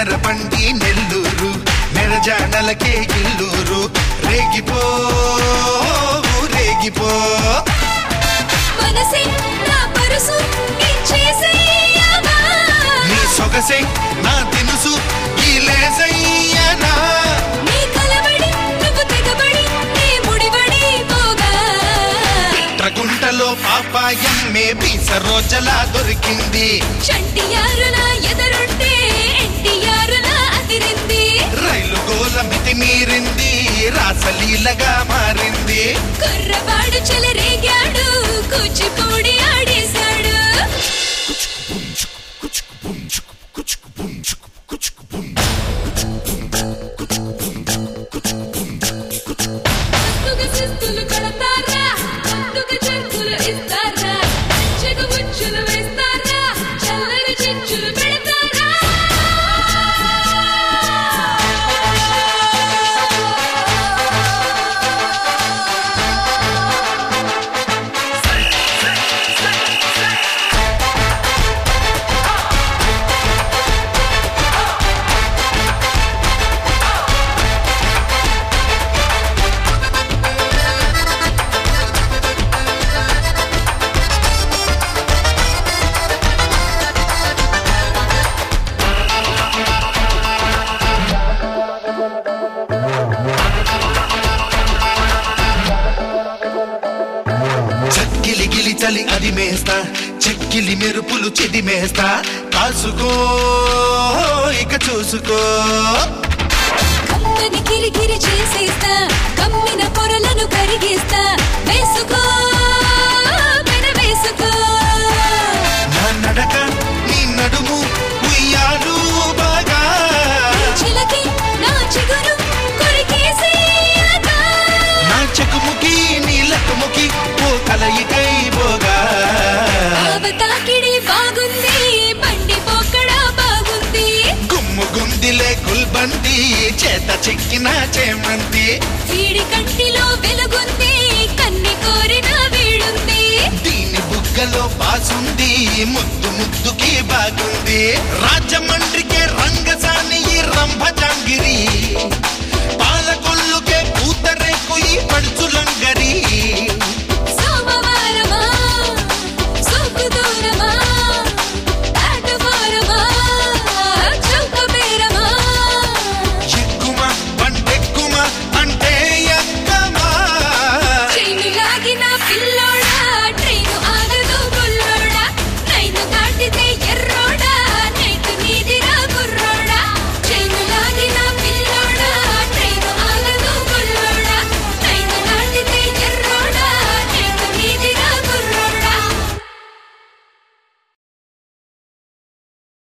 నెరపండి నెల్లూరు నెరజానలకే ఇల్లూరు రేగిపో రేగిపో మనసే నా పరుసు ఇచ్చేసేయగా నీ సొగసే నా తినుసు ఈ లేసయ్యనా నీ కలబడి నువ్వు తెగబడి నీ ముడిబడి పోగా ట్రగుంటలో పాపాయమ్మే పీస రోజలా దొరికింది చంటియారుల ఎదరుంటే ఎన్టీఆరుల అదిరింది రైలు గోల మితి మీరింది రాసలీలగా మారింది కుర్రవాడు చెలరేగాడు కూచిపూడి ఆడేశాడు ముద్దుగా శిస్తులు కడతారా ముద్దుగా చెక్కులు ఇస్తారా చెగుబుచ్చులు వేస్తారా చల్లని చిచ్చులు పెడతారా చక్కిలి గిలి చలి అది మేస్తా చెక్కిలి మెరుపులు చెదిమేస్తా కాసుకో ఇక చూసుకో కమ్మని కిరికిరి చేసేస్తా కమ్మిన పొరలను కరిగిస్తా వేసుకో పెన వేసుకో నా నడక నీ నడుము ఉయ్యాలు బాగా చిలకి నా చిగురు కొరికేసేయగా నా చెకుముకి నీ లకుముకి ఓ కలయికై పోగా అవతాకిడి బాగుంది బండి పోకడా బాగుంది గుమ్ము గుందిలే గుల్బంది చేత చెక్కిన చేమంతి వీడి కంటిలో వెలుగుంది కన్ని కోరిన వీడుంది దీని బుగ్గలో పాసుంది ముద్దు ముద్దుకి బాగుంది రాజమండ్రికే రంగ